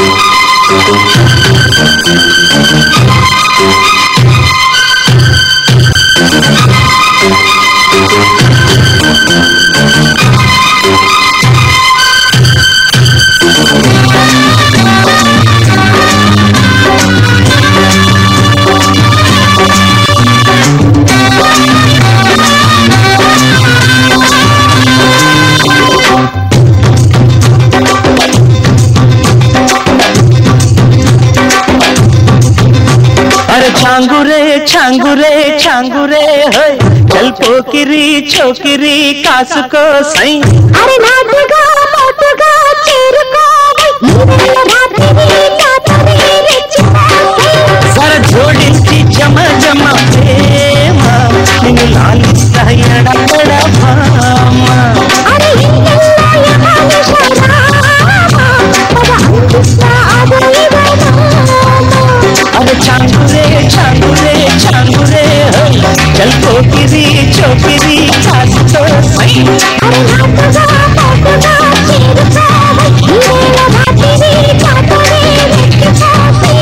अरे छांगुरे छांगुरे छांगुरे है चल पोकिरी छोकिरी काసుకో సై అరే నాటుగా మోటుగా చేరుకోవై ఈవేళ రాత్రి నాతోనే రెచ్చిపోవై సర జోడించి జమ జమ ప్రేమ నిన్ను లాలిస్తా ఎడబడ భామ అరే ఇంకెల్లా యమాల శరామ పద అందిస్తా అదైవనామా अरे छांगुरे छांगुरे छांगुरे है चल पोकिरी छोकिरी కాసుకో సై అరే నాటుగా మోటుగా చేరుకోవై ఈవేళ రాత్రి నాతోనే రెచ్చిపోవై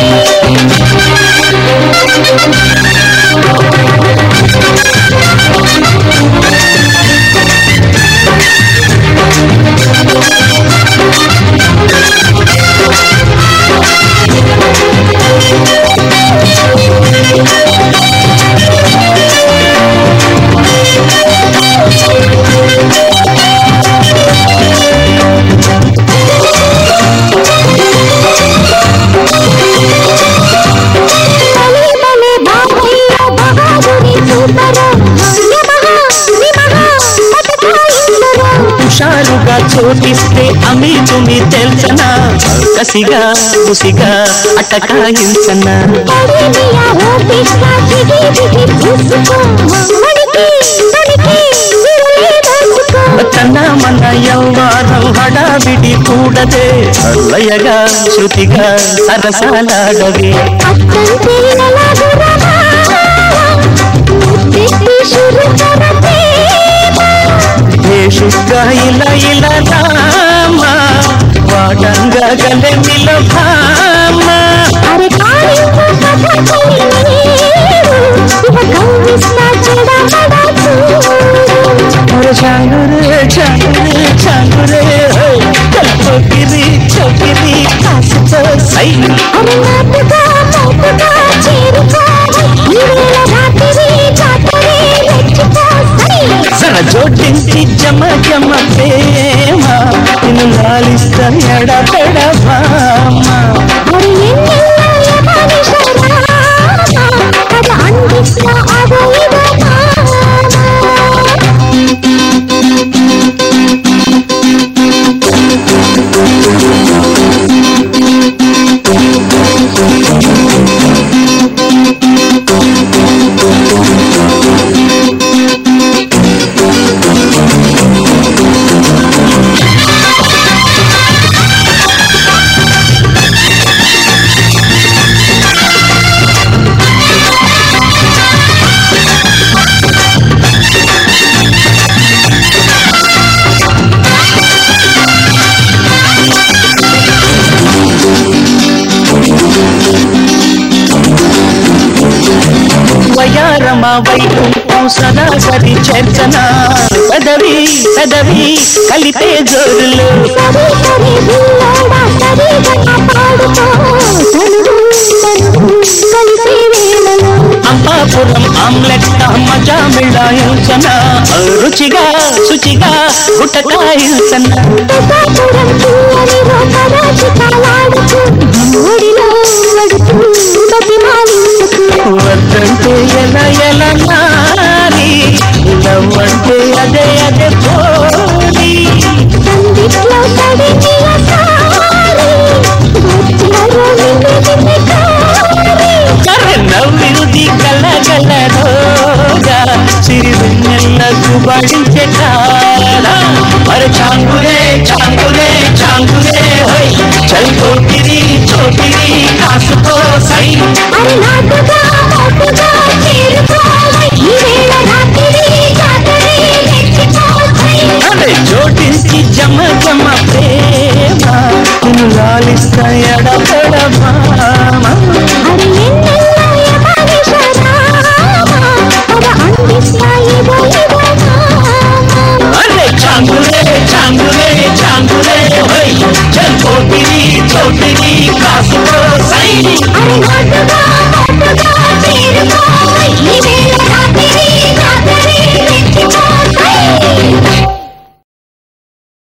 భలే భలే బాబయ్య బహాదురి సూపరు యమహ నిమహ పటకాయిందరు హుషారుగా చోటిస్తే అమి తుమి తెలుసనా కసిగా ముసిగా అటకాయించనా పడిమియా ఓపిస్తా జిగి జిగి చూసుకో మడికి తడికి విరులే దోచుకో తన మన యవ్వారం హడావిడి కూడదే లయగా శృతిగా సరసాలాడవే అత్తంటే ఎలాగురమా ముద్దెట్టి శురుకర ప్రేమ దేశుగా ఇలా ఇలా రామా వాడంగా గలె మిల భామ అరే కారింపు కథకుని నీరు ఇవ కవ్విస్తా చెడమడ చూడు और छांगुरे छांगुरे छांगुरे చొక్కిరి చొక్కిరి కాస్త సై అరే నాటుగా మోటుగా చేరుకోవై ఈవేళ రాత్రి జాతరే రెచ్చిపోసై సర జోడించి జమ జమ ప్రేమ నిన్ను లాలిస్తా ఎడబెడ భామ మరి ఎన్నెల్లా యమని శరామ కథ అందిస్తా అదైవనామా వయారమ వైకుంఠం సదాసరి చర్చన పదవి పదవి కలిపే జోరులు సరి సరి బిల్లోడా సరి గన పాడుతో తనువు తనువు కలిసే వేళలో అంబాపురం ఆమ్లెట్ మజా మిళాయించన రుచిగా శుచిగా గుటకాయించన పెద్దాపురం పిల్లని రోకరాజు కాలాడుతూ ఒడిలో వడుతూ బతిమాలించుతూ వద్దంటే ఎలా ఎలా నారి లవ్వంటే అదే అదే పోలి సందిట్లో తడిమియ సారి బొత్తిలో నిన్ను నిన్ను కారి కర్రె నవ్విరుది గల గల రోగా సిరివెన్నెలకు బడించే కాల మరి చాంగురే చాంగురే చాంగురే హోయ్ చల్ కోటిరి చోటిరి కాసుకో సై అరే నాటుగా మోటుగా చేరుకోవై ఈవేళ రాత్రి జాతరే రెచ్చిపోవై అరే జోడించి జమ జమ ప్రేమ నిన్ను లాలిస్తా ఎడమ చాంగులే హై చల్ కోటిని చోటిని కాసుకో సై అరే నాటుగా